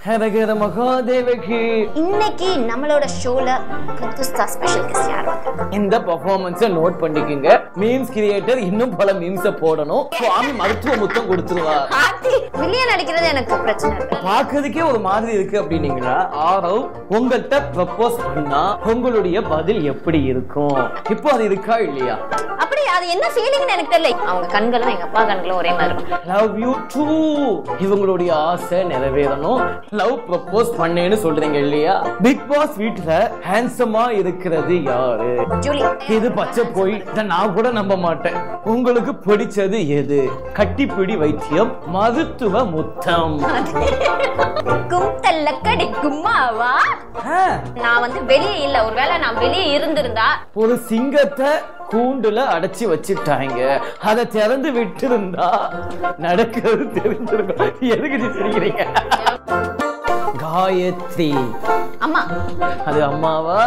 ஹரஹர மகாதேவகி இன்னைக்கு நம்மளோட ஷோல புதுசா ஸ்பெஷல் கெஸ்ட் யார் வந்திருக்கா இந்த பெர்ஃபார்மன்ஸை நோட் பண்ணிக்கோங்க மீம்ஸ் கிரியேட்டர் இன்னும் பல மீம்ஸை போடணும் சுவாமி மருத்துவ முத்தம் கொடுத்துருவார் ஆர்த்தி வில்லியன் நடிக்கிறது எனக்கு பிரச்சனை இல்லை பார்க்கறதுக்கே ஒரு மாதிரி இருக்கு அப்படின்னீங்களா ஆரவ் உங்கள்கிட்ட ப்ரப்போஸ் பண்ணா உங்களுடைய பதில் எப்படி இருக்கும் இப்போ அது இருக்கா இல்லையா அப்படி அது என்ன ஃபீலிங்னு எனக்கு தெரியல அவங்க கண்களும் எங்க அப்பா கண்களும் ஒரே மாதிரி இருக்கும் லவ் யூ டூ இவங்களுடைய ஆசை நிறைவேறணும் லவ் ப்ரப்போஸ் பண்ணேன்னு சொல்றீங்க இல்லையா பிக் பாஸ் வீட்டுல ஹேண்ட்ஸமா இருக்கிறது யாரு ஜூலி இது பச்சை போய் இத நான் கூட நம்ப மாட்டேன் உங்களுக்கு பிடிச்சது எது கட்டிப்பிடி வைத்தியம் மருத்துவ முத்தம் கும் தள்ள கடிக்குமாவா ஆ, நான் வந்து வெளியே இல்ல ஒருவேளை நான் வெளியே இருந்திருந்தா ஒரு சிங்கத்தை கூண்டுல அடைச்சி வச்சிட்டாங்க அதை திறந்து விட்டிருந்தா நடக்கிறது தெரிஞ்சிருக்கும் எதுக்கு நீ சிரிக்கிறீங்க காயத்ரி அம்மா அது அம்மாவா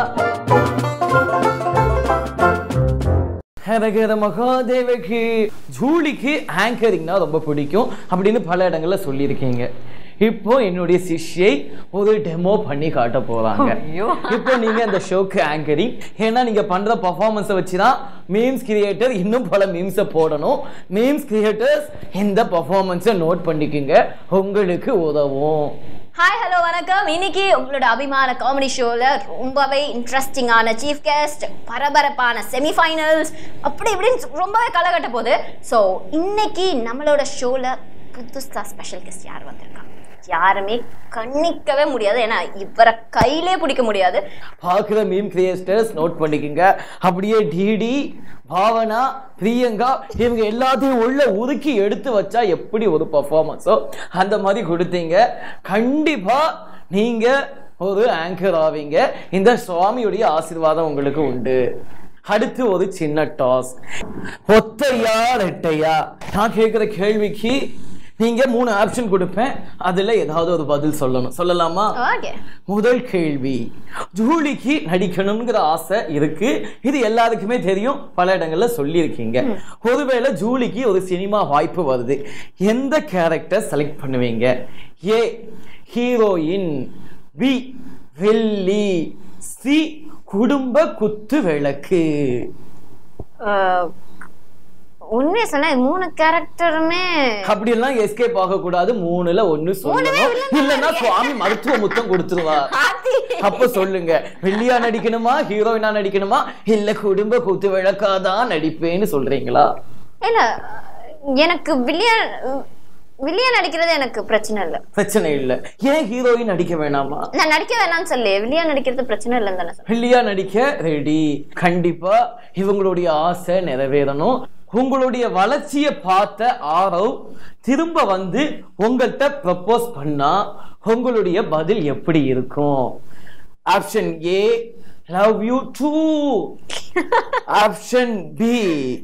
ஹரஹர மகாதேவகி ஜூலிக்கு ஆங்கரிங்னா ரொம்ப பிடிக்கும் அப்படின்னு பல இடங்கள்ல சொல்லியிருக்கீங்க இப்போ என்னுடைய சிஷ்யை ஒரு டெமோ பண்ணி காட்ட போறாங்க இப்போ நீங்க அந்த ஷோக்கு ஆங்கரிங் ஏன்னா நீங்க பண்ற பர்ஃபார்மன்ஸை வச்சு தான் மீம்ஸ் கிரியேட்டர் இன்னும் பல மீம்ஸை போடணும் மீம்ஸ் கிரியேட்டர்ஸ் இந்த பர்ஃபார்மன்ஸை நோட் பண்ணிக்கோங்க உங்களுக்கு உதவும் ஹாய் ஹலோ வணக்கம் இன்னைக்கு உங்களோட அபிமான காமெடி ஷோல ரொம்பவே இன்ட்ரெஸ்டிங்கான சீஃப் கெஸ்ட் பரபரப்பான செமிஃபைனல்ஸ் அப்படி இப்படின்னு ரொம்பவே கலகட்ட போகுது ஸோ இன்னைக்கு நம்மளோட ஷோல புதுசா ஸ்பெஷல் கெஸ்ட் யார் வந்திருக்காங்க யாருமே கண்ணிக்கவே முடியாது ஏன்னா இவரை கையிலே பிடிக்க முடியாது பார்க்குற மீம் கிரியேட்டர்ஸ் நோட் பண்ணிக்கோங்க அப்படியே டிடி பாவனா பிரியங்கா இவங்க எல்லாத்தையும் உள்ள உருக்கி எடுத்து வச்சா எப்படி ஒரு பர்ஃபார்மன்ஸோ அந்த மாதிரி கொடுத்தீங்க கண்டிப்பா நீங்க ஒரு ஆங்கர் ஆவீங்க இந்த சுவாமியுடைய ஆசீர்வாதம் உங்களுக்கு உண்டு அடுத்து ஒரு சின்ன டாஸ் ஒத்தையா ரெட்டையா நான் கேட்குற கேள்விக்கு நீங்க மூணு ஆப்ஷன் கொடுப்பேன் அதுல ஏதாவது ஒரு பதில் சொல்லணும் சொல்லலாமா ஓகே முதல் கேள்வி ஜூலிக்கு நடிக்கணுங்கிற ஆசை இருக்கு இது எல்லாருக்குமே தெரியும் பல இடங்கள்ல சொல்லியிருக்கீங்க ஒருவேளை ஜூலிக்கு ஒரு சினிமா வாய்ப்பு வருது எந்த கேரக்டர் செலக்ட் பண்ணுவீங்க ஏ ஹீரோயின் பி வெள்ளி சி குடும்ப குத்து விளக்கு உண்மையை சொன்னா இது மூணு கேரக்டருமே அப்படியெல்லாம் எஸ்கேப் ஆகக்கூடாது மூணுல ஒண்ணு சொல்லணும் இல்லைன்னா சுவாமி மருத்துவ முத்தம் கொடுத்துருவார் அப்ப சொல்லுங்க வெள்ளியா நடிக்கணுமா ஹீரோயினா நடிக்கணுமா இல்ல குடும்ப கூத்து விளக்காதான் நடிப்பேன்னு சொல்றீங்களா இல்ல எனக்கு வில்லியன் வில்லியன் நடிக்கிறது எனக்கு பிரச்சனை இல்லை பிரச்சனை இல்ல ஏன் ஹீரோயின் நடிக்க வேணாமா நான் நடிக்க வேணாம்னு சொல்லி வில்லியன் நடிக்கிறது பிரச்சனை இல்லைன்னு தானே சொன்னேன் வெள்ளியா நடிக்க ரெடி கண்டிப்பா இவங்களுடைய ஆசை நிறைவேறணும் உங்களுடைய வளர்ச்சியை பார்த்த ஆரவ் திரும்ப வந்து உங்கள்கிட்ட ப்ரப்போஸ் பண்ணா உங்களுடைய பதில் எப்படி இருக்கும் option A love you too option B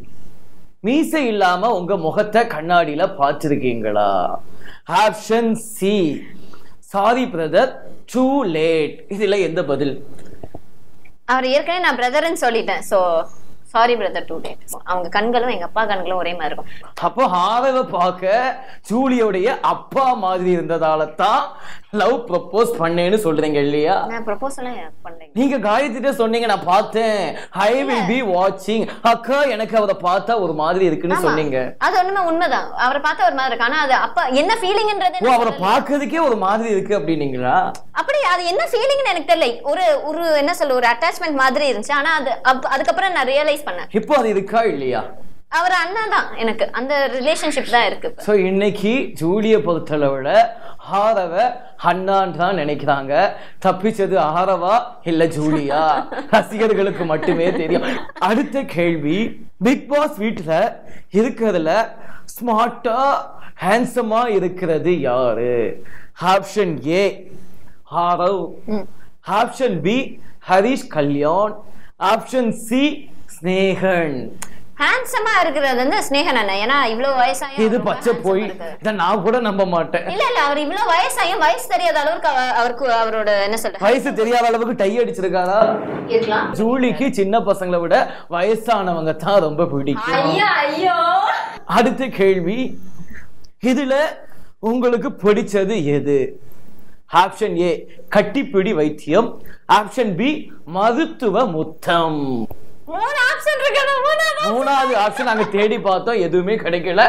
மீசை இல்லாம உங்க முகத்தை கண்ணாடியில பார்த்திருக்கீங்களா option C sorry brother too late இதுல எந்த பதில் அவர் ஏற்கனவே நான் பிரதர்னு சொல்லிட்டேன் so sorry brother too date அவங்க கண்களும் எங்க அப்பா கண்களும் ஒரே மாதிரி இருக்கும் அப்போ ஆரவ பார்க்க ஜூலியோடைய அப்பா மாதிரி இருந்ததால தான் லவ் ப்ரப்போஸ் பண்ணேன்னு சொல்றீங்க இல்லையா நான் ப்ரப்போசலாம் பண்றேன் நீங்க காயத்ரிட்ட சொன்னீங்க நான் பார்த்தேன் ஐ வில் பி வாட்சிங் அக்கா எனக்கு அவரை பார்த்தா ஒரு மாதிரி இருக்குன்னு சொன்னீங்க அது ஒண்ணுமே உண்மைதான் அவரை பார்த்தா ஒரு மாதிரி இருக்கு ஆனா அது அப்ப என்ன ஃபீலிங்ன்றது ஓ அவரை பார்க்கறதுக்கே ஒரு மாதிரி இருக்கு அப்படின்னீங்களா அப்படி அது என்ன ஃபீலிங்னு எனக்கு தெரியல ஒரு ஒரு என்ன சொல்ல ஒரு அட்டாச்மெண்ட் மாதிரி இருந்துச்சு ஆனா அது அப்ப- அதுக்கப்புறம் நான் ரியலைஸ் பண்ணேன் இப்போ அது இருக்கா இல்லையா அவர் அண்ணா தான் எனக்கு அந்த ரிலேஷன்ஷிப் தான் இருக்கு இப்ப. ஸோ இன்னைக்கு ஜூலியை பொறுத்தளவுல ஹாரவ அண்ணான் தான் நினைக்கிறாங்க தப்பிச்சது ஆரவா இல்ல ஜூலியா ரசிகர்களுக்கு மட்டுமே தெரியும் அடுத்த கேள்வி பிக் பாஸ் வீட்டுல இருக்கிறதுல ஸ்மார்ட்டா ஹேண்ட்ஸமா இருக்கிறது யாரு option A Aarav option B Harish Kalyan option C Snehan ஹேண்ட்ஸமா இருக்கிறது வந்து ஸ்னேகன் அண்ணா ஏன்னா இவ்வளவு வயசாயும் இது ரொம்ப பச்சை போய் handsome இருக்கு. இதை நான் கூட நம்ப மாட்டேன் இல்ல இல்ல அவர் இவ்வளவு வயசாயும் வயசு தெரியாத அளவுக்கு அவ- அவருக்கு அவரோட என்ன சொல்ற வயசு தெரியாத அளவுக்கு டை அடிச்சிருக்காரா இருக்கலாம் ஜூலிக்கு சின்ன பசங்களை விட வயசானவங்க தான் ரொம்ப பிடிக்கும் ஐயோ ஐயோ அடுத்த கேள்வி இதுல உங்களுக்கு பிடிச்சது எது ஆப்ஷன் ஏ கட்டிப்பிடி வைத்தியம் ஆப்ஷன் பி மருத்துவ முத்தம் மூணு ஆப்ஷன் இருக்கு அந்த மூணாவது மூணாவது ஆப்ஷன் நாங்க தேடி பார்த்தோம் எதுவுமே கிடைக்கல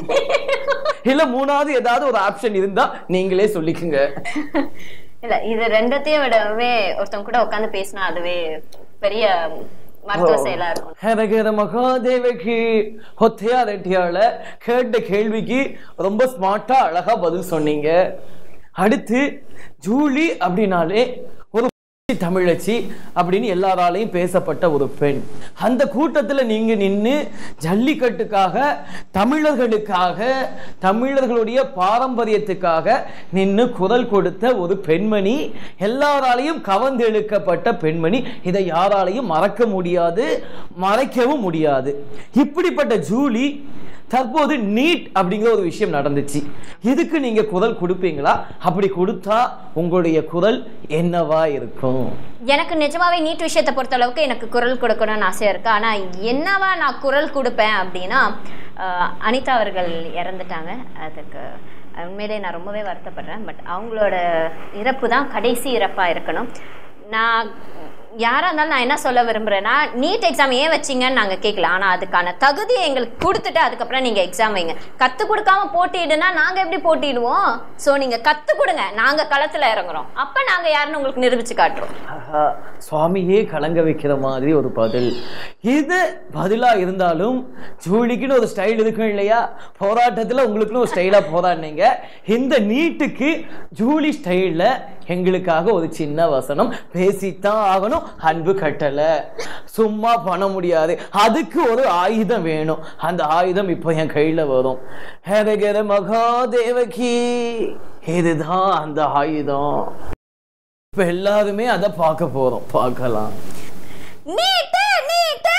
இல்ல மூணாவது ஏதாவது ஒரு ஆப்ஷன் இருந்தா நீங்களே சொல்லிக்குங்க இல்ல இது ரெண்டத்தையும் விடவே ஒருத்தவங்க கூட உட்கார்ந்து பேசினா அதுவே பெரிய மருத்துவ செயலா இருக்கும் ஹரகர மகாதேவக்கு ஒத்தையா ரெட்டியால கேட்ட கேள்விக்கு ரொம்ப ஸ்மார்ட்டா அழகா பதில் சொன்னீங்க அடுத்து ஜூலி அப்படின்னாலே ஒரு தமிழச்சி அப்படின்னு எல்லாராலையும் பேசப்பட்ட ஒரு பெண் அந்த கூட்டத்துல நீங்க நின்னு ஜல்லிக்கட்டுக்காக தமிழர்களுக்காக தமிழர்களுடைய பாரம்பரியத்துக்காக நின்னு குரல் கொடுத்த ஒரு பெண்மணி எல்லாராலையும் கவர்ந்தெழுக்கப்பட்ட பெண்மணி இதை யாராலையும் மறக்க முடியாது மறைக்கவும் முடியாது இப்படிப்பட்ட ஜூலி தற்போது நீட் அப்படிங்கிற ஒரு விஷயம் நடந்துச்சு இதுக்கு நீங்க குரல் கொடுப்பீங்களா அப்படி கொடுத்தா உங்களுடைய குரல் என்னவா இருக்கும் எனக்கு நிஜமாவே நீட் விஷயத்தை பொறுத்த அளவுக்கு எனக்கு குரல் கொடுக்கணும்னு ஆசையா இருக்கு ஆனா என்னவா நான் குரல் கொடுப்பேன் அப்படின்னா ஆஹ், அனிதா அவர்கள் இறந்துட்டாங்க அதுக்கு உண்மையிலே நான் ரொம்பவே வருத்தப்படுறேன் பட் அவங்களோட இறப்பு தான் கடைசி இறப்பா இருக்கணும் நான் யாரா இருந்தாலும் நான் என்ன சொல்ல விரும்புறேன்னா நீட் எக்ஸாம் ஏன் வச்சீங்கன்னு நாங்க கேட்கல ஆனா அதுக்கான தகுதியை எங்களுக்கு கொடுத்துட்டு அதுக்கப்புறம் நீங்க எக்ஸாம் வைங்க கத்து கொடுக்காம போட்டிடுனா நாங்க எப்படி போட்டிடுவோம் சோ நீங்க கத்து கொடுங்க நாங்க களத்துல இறங்குறோம் அப்ப நாங்க யாருன்னு உங்களுக்கு நிரூபிச்சு காட்டுறோம் ஆஹா, சுவாமியே கலங்க வைக்கிற மாதிரி ஒரு பதில் இது பதிலா இருந்தாலும் ஜூலிக்குன்னு ஒரு ஸ்டைல் இருக்கும் இல்லையா போராட்டத்துல உங்களுக்குன்னு ஒரு ஸ்டைலா போராடினீங்க இந்த நீட்டுக்கு ஜூலி ஸ்டைல்ல எங்களுக்காக ஒரு சின்ன வசனம் பேசித்தான் ஆகணும் அன்பு கட்டல சும்மா பண்ண முடியாது அதுக்கு ஒரு ஆயுதம் வேணும் அந்த ஆயுதம் இப்போ என் கையில வரும் ஹரகர மகாதேவகி இதுதான் அந்த ஆயுதம் இப்ப எல்லாருமே அதை பார்க்க போறோம் பார்க்கலாம் நீட்டு நீட்டு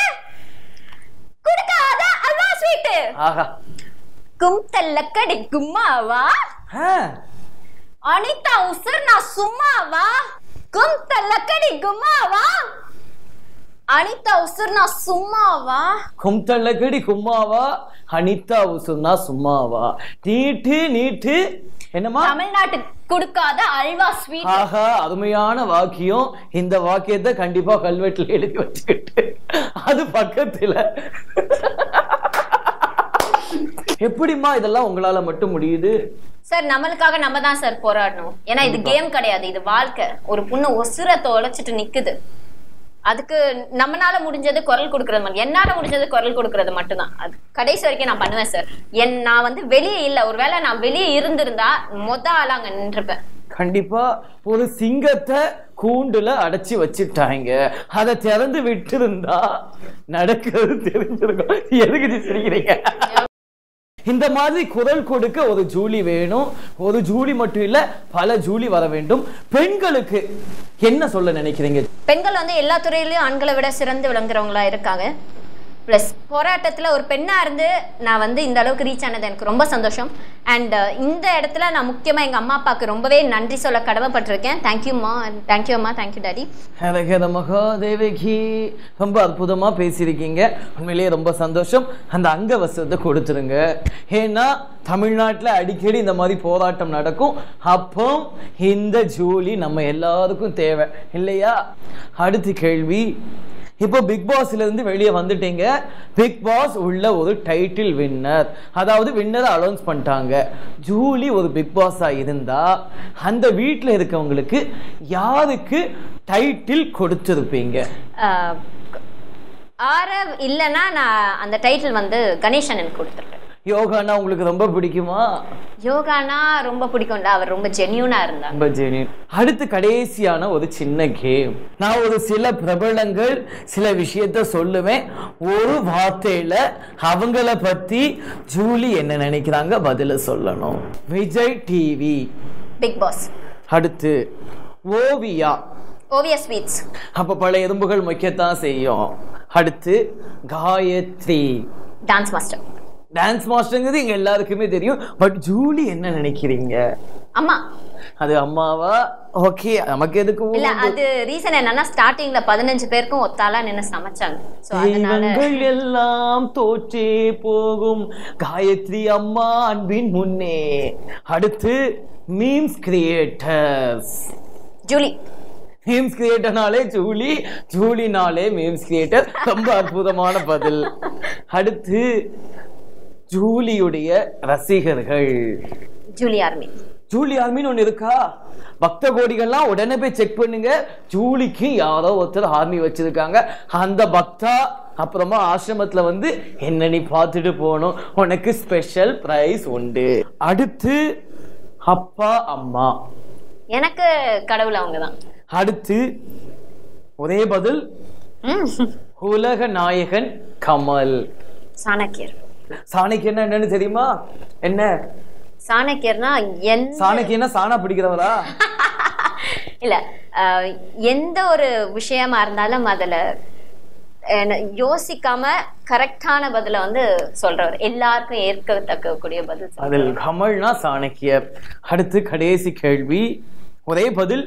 குடுக்காத அல்வா ஸ்வீட் ஆஹா கும்தல்ல கடி கும்மாவா ஆ, அனிதா உசர் நான் சும்மாவா கும்தல்ல கடி கும்மாவா அனிதா உசர் நான் சும்மாவா கும்தள்ளக்கடி கும்மாவா அனிதா உசுனா சும்மாவா நீட்டு நீட்டு என்னம்மா தமிழ்நாட்டு கொடுக்காத அல்வா ஸ்வீட் ஆஹா அருமையான வாக்கியம் இந்த வாக்கியத்தை கண்டிப்பா கல்வெட்டுல எழுதி வச்சுக்கிட்டு அது பக்கத்துல எப்படிம்மா இதெல்லாம் உங்களால மட்டும் முடியுது சார் நம்மளுக்காக நம்ம தான் சார் போராடணும் ஏன்னா இது கேம் கிடையாது இது வாழ்க்கை ஒரு பொண்ணு உசுரை தொலைச்சிட்டு நிக்குது அதுக்கு நம்மனால முடிஞ்சது குரல் கொடுக்கறது மட்டும் என்னால முடிஞ்சது குரல் கொடுக்கறது மட்டும்தான் அது கடைசி வரைக்கும் நான் பண்ணுவேன் சார் என் நான் வந்து வெளியே இல்ல ஒருவேளை நான் வெளியே இருந்திருந்தா மொத ஆளா அங்க நின்றுப்பேன் கண்டிப்பா ஒரு சிங்கத்தை கூண்டுல அடைச்சி வச்சுட்டாங்க அதை திறந்து விட்டிருந்தா நடக்கிறது தெரிஞ்சிருக்கும் எதுக்கு நீ சிரிக்கிறீங்க இந்த மாதிரி குரல் கொடுக்க ஒரு ஜூலி வேணும் ஒரு ஜூலி மட்டும் இல்ல பல ஜூலி வர வேண்டும் பெண்களுக்கு என்ன சொல்ல நினைக்கிறீங்க பெண்கள் வந்து எல்லா துறையிலயும் ஆண்களை விட சிறந்து விளங்குறவங்களா இருக்காங்க ப்ளஸ் போராட்டத்தில் ஒரு பெண்ணாக இருந்து நான் வந்து இந்த அளவுக்கு ரீச் ஆனது எனக்கு ரொம்ப சந்தோஷம் அண்ட் இந்த இடத்துல நான் முக்கியமாக எங்கள் அம்மா அப்பாவுக்கு ரொம்பவே நன்றி சொல்ல கடமைப்பட்டிருக்கேன் தேங்க்யூம்மா தேங்க்யூ அம்மா தேங்க்யூ டாடி ஹரஹர மகாதேவகி ரொம்ப அற்புதமா பேசியிருக்கீங்க உண்மையிலேயே ரொம்ப சந்தோஷம் அந்த அங்கவசத்தை கொடுத்துருங்க ஏன்னா தமிழ்நாட்டில் அடிக்கடி இந்த மாதிரி போராட்டம் நடக்கும் அப்போ இந்த ஜூலி நம்ம எல்லாருக்கும் தேவை இல்லையா அடுத்த கேள்வி இப்போ பிக் பாஸ்ல இருந்து வெளியே வந்துட்டீங்க பிக் பாஸ் உள்ள ஒரு டைட்டில் வின்னர் அதாவது வின்னரை அனௌன்ஸ் பண்ணிட்டாங்க ஜூலி ஒரு பிக் பாஸா இருந்தா அந்த வீட்டில் இருக்கவங்களுக்கு யாருக்கு டைட்டில் கொடுத்திருப்பீங்க ஆரவ் இல்லைன்னா நான் அந்த டைட்டில் வந்து கணேசனுக்கு கொடுத்துருக்கேன் யோகானா உங்களுக்கு ரொம்ப பிடிக்குமா யோகானா ரொம்ப பிடிக்கும்டா அவர் ரொம்ப ஜென்யூனாக இருந்தார் ரொம்ப ஜெனியூன் அடுத்து கடைசியான ஒரு சின்ன கேம் நான் ஒரு சில பிரபலங்கள் சில விஷயத்த சொல்லுவேன் ஒரு வார்த்தையில அவங்கள பத்தி ஜூலி என்ன நினைக்கிறாங்க பதில சொல்லணும் விஜய் டிவி பிக் பாஸ் அடுத்து ஓவியா ஓவியா ஸ்வீட்ஸ் அப்ப பல எறும்புகள் முக்கியத்தான் செய்யும் அடுத்து காயத்ரி டான்ஸ் மாஸ்டர் டான்ஸ் மாஸ்டருங்கிறது எங்க எல்லாருக்குமே தெரியும் பட் ஜூலி என்ன நினைக்கிறீங்க அம்மா அது அம்மாவா ஓகே நமக்கு எதுக்கு இல்ல அது ரீசன் என்னன்னா ஸ்டார்டிங்ல பதினஞ்சு பேருக்கும் ஒத்தாலா நின்னு சமைச்சாங்க சோ அதனால தெய்வங்கள் எல்லாம் தோற்றே போகும் காயத்ரி அம்மா அன்பின் முன்னே அடுத்து மீம்ஸ் கிரியேட்டர்ஸ் ஜூலி மீம்ஸ் கிரியேட்டர்னாலே ஜூலி ஜூலினாலே மீம்ஸ் கிரியேட்டர் ரொம்ப அற்புதமான பதில் அடுத்து ஜூலியுடைய ரசிகர்கள் ஜூலி ஆர்மி ஜூலி ஆர்மின்னு ஒண்ணு இருக்கா பக்த கோடிகள்லாம் உடனே போய் செக் பண்ணுங்க ஜூலிக்கு யாரோ ஒருத்தர் ஆர்மி வச்சிருக்காங்க அந்த பக்தா அப்புறமா ஆசிரமத்துல வந்து என்ன நீ பார்த்துட்டு போகணும் உனக்கு ஸ்பெஷல் பிரைஸ் உண்டு அடுத்து அப்பா அம்மா எனக்கு கடவுள் அவங்க தான் அடுத்து ஒரே பதில் உலக நாயகன் கமல் சாணக்கியர் சாணக்கியன்னா என்னன்னு தெரியுமா என்ன சாணக்கியர்னா எந்த சாணக்கியன்னா சாணா பிடிக்கிறவரா இல்ல அஹ், எந்த ஒரு விஷயமா இருந்தாலும் அதுல என்ன, யோசிக்காம கரெக்டான பதில வந்து சொல்றவர் எல்லாருக்கும் ஏற்கத்தக்கக்கூடிய பதில் சொல்றவர். அதில் கமல்னா சாணக்கியர் அடுத்து கடைசி கேள்வி ஒரே பதில்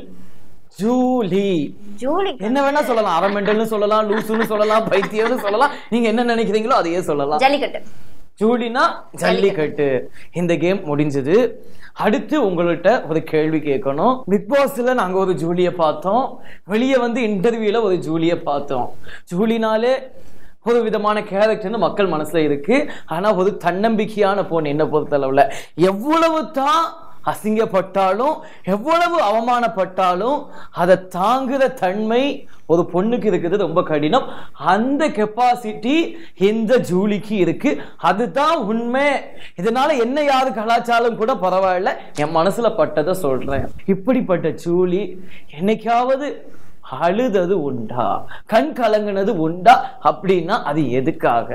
ஜூலி ஜூலி என்ன வேணா சொல்லலாம் அரை மெண்டல்னு சொல்லலாம் லூசுன்னு சொல்லலாம் பைத்தியம்னு சொல்லலாம் நீங்க என்ன நினைக்கிறீங்களோ அதையே சொல்லலாம் ஜல்லிக்கட்டு ஜூலினா ஜல்லிக்கட்டு இந்த கேம் முடிஞ்சது அடுத்து உங்கள்கிட்ட ஒரு கேள்வி கேட்கணும் பிக் பாஸ்ல நாங்க ஒரு ஜூலிய பார்த்தோம் வெளியே வந்து இன்டர்வியூல ஒரு ஜூலிய பார்த்தோம் ஜூலினாலே ஒரு விதமான கேரக்டர்னு மக்கள் மனசுல இருக்கு ஆனா ஒரு தன்னம்பிக்கையான பொண்ணு என்ன பொறுத்தளவுல எவ்வளவு தான் அசிங்கப்பட்டாலும் எவ்வளவு அவமானப்பட்டாலும் அதை தாங்குற தன்மை ஒரு பொண்ணுக்கு இருக்குது ரொம்ப கடினம் அந்த கெப்பாசிட்டி இந்த ஜூலிக்கு இருக்கு அதுதான் உண்மை இதனால என்ன யாரு கலாச்சாரம் கூட பரவாயில்ல என் மனசுல பட்டதை சொல்றேன் இப்படிப்பட்ட ஜூலி என்னைக்காவது அழுதது உண்டா கண் கலங்குனது உண்டா அப்படின்னா அது எதுக்காக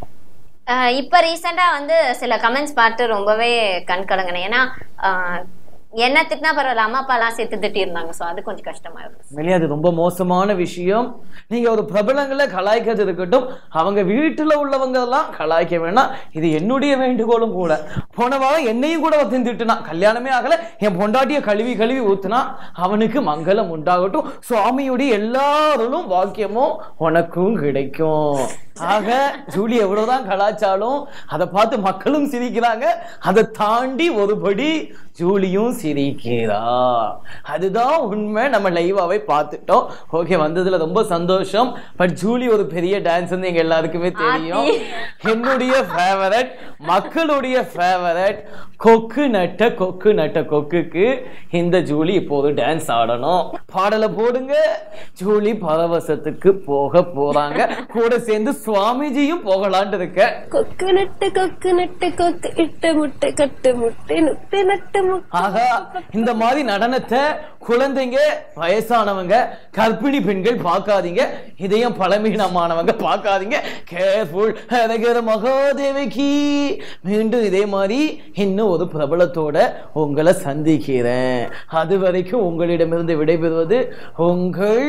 அஹ், இப்ப ரீசெண்டா வந்து சில கமெண்ட்ஸ் பார்த்து ரொம்பவே கண் கலங்கினேன் ஏன்னா அஹ், என்ன திட்டினா பரவாயில்ல அம்மா அப்பா எல்லாம் சேர்த்து திட்டி இருந்தாங்க சோ அது கொஞ்சம் கஷ்டமா இருக்கும் உண்மையிலே அது ரொம்ப மோசமான விஷயம் நீங்க ஒரு பிரபலங்களை கலாய்க்கிறது இருக்கட்டும் அவங்க வீட்டுல உள்ளவங்க எல்லாம் கலாய்க்க வேணாம் இது என்னுடைய வேண்டுகோளும் கூட போன வாரம் என்னையும் கூட ஒருத்தன் திட்டுனா கல்யாணமே ஆகல என் பொண்டாட்டிய கழுவி கழுவி ஊத்துனா அவனுக்கு மங்களம் உண்டாகட்டும் சுவாமியுடைய எல்லாரும் வாக்கியமும் உனக்கும் கிடைக்கும் ஆக ஜூலி எவ்வளவுதான் கலாச்சாரம் அதை பார்த்து மக்களும் சிரிக்கிறாங்க அதை தாண்டி ஒருபடி ஜூலியும் சிரிக்கிறா அதுதான் உண்மை நம்ம லைவாவே பார்த்துட்டோம் ஓகே வந்ததுல ரொம்ப சந்தோஷம் பட் ஜூலி ஒரு பெரிய டான்ஸ் வந்து எங்க எல்லாருக்குமே தெரியும் என்னுடைய ஃபேவரட் மக்களுடைய ஃபேவரட் கொக்கு நட்ட கொக்கு நட்ட கொக்குக்கு இந்த ஜூலி இப்போது டான்ஸ் ஆடணும் பாடலை போடுங்க ஜூலி பரவசத்துக்கு போக போறாங்க கூட சேர்ந்து சுவாமிஜியும் போகலான்னு இருக்க கொக்கு நட்டு கொக்கு நட்டு கொக்கு இட்ட முட்டை கட்டு முட்டை நுட்டு நட்டு முட்டை ஆகா இந்த மாதிரி நடனத்தை குழந்தைங்க வயசானவங்க கர்ப்பிணி பெண்கள் பார்க்காதீங்க இதயம் பழமீனமானவங்க பார்க்காதீங்க கேர்ஃபுல் ஹரகர மகாதேவிக்கு மீண்டும் இதே மாதிரி இன்னும் ஒரு பிரபலத்தோட உங்களை சந்திக்கிறேன் அது வரைக்கும் உங்களிடமிருந்து விடைபெறுவது உங்கள்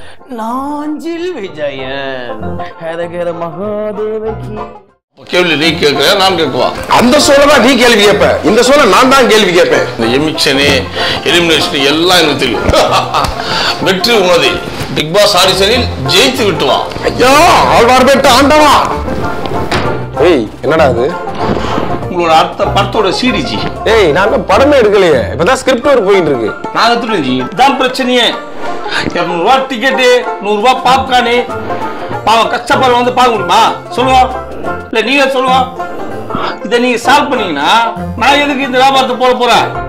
நாஞ்சில் விஜயன் ஹரகர மகாதேவிக்கு கேள்வி நீ கேட்கிற நான் கேட்குவா அந்த சோழ தான் நீ கேள்வி கேட்ப இந்த சோழ நான் தான் கேள்வி கேட்பேன் இந்த எமிக்ஷனு எலிமினேஷன் எல்லாம் எனக்கு தெரியும் வெற்றி உனது பிக் பாஸ் ஆடிஷனில் ஜெயித்து விட்டுவான் ஐயா ஆழ்வார் பெட்டு ஆண்டவா ஏய் என்னடா இது உங்களோட அடுத்த படத்தோட சீரிஜி ஏய் நாங்க படமே எடுக்கலையே இப்பதான் ஸ்கிரிப்ட் ஒர்க் போயிட்டு இருக்கு நான் எடுத்துட்டேன் ஜி இதான் பிரச்சனையே இரநூறுவா டிக்கெட்டு நூறுரூவா பாப்கார்னு பாவம் கஷ்டப்படுற வந்து பார்க்க முடியுமா சொல்லுவோம் இல்லை நீங்க சொல்லுவோம் இதை நீங்க சால்வ் பண்ணீங்கன்னா நான் எதுக்கு இந்த வியாபாரத்தை போட போறேன்